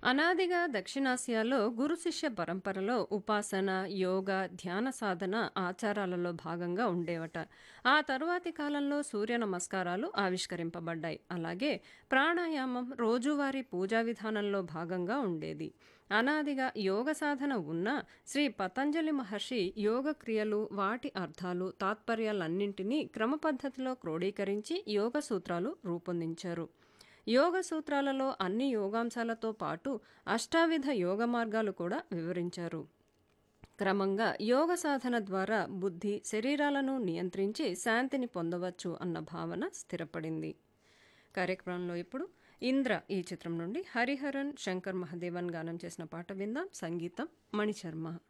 అనాదిగా దక్షిణాసియాలో గురు శిష్య పరంపరలో ఉపాసన యోగ ధ్యాన సాధన ఆచారాలలో భాగంగా ఉండేవట ఆ తరువాతి కాలంలో సూర్య నమస్కారాలు ఆవిష్కరింపబడ్డాయి అలాగే ప్రాణాయామం రోజువారీ పూజా విధానంలో భాగంగా ఉండేది అనాదిగా యోగ సాధన ఉన్న శ్రీ పతంజలి మహర్షి యోగ క్రియలు వాటి అర్థాలు తాత్పర్యాలన్నింటినీ క్రమ పద్ధతిలో క్రోడీకరించి యోగ సూత్రాలు రూపొందించారు యోగ సూత్రాలలో అన్ని యోగాంశాలతో పాటు అష్టావిధ యోగ మార్గాలు కూడా వివరించారు క్రమంగా యోగ సాధన ద్వారా బుద్ధి శరీరాలను నియంత్రించి శాంతిని పొందవచ్చు అన్న భావన స్థిరపడింది కార్యక్రమంలో ఇప్పుడు ఇంద్ర ఈ చిత్రం నుండి హరిహరన్ శంకర్ మహదేవన్ గానం చేసిన పాట విందాం సంగీతం మణిశర్మ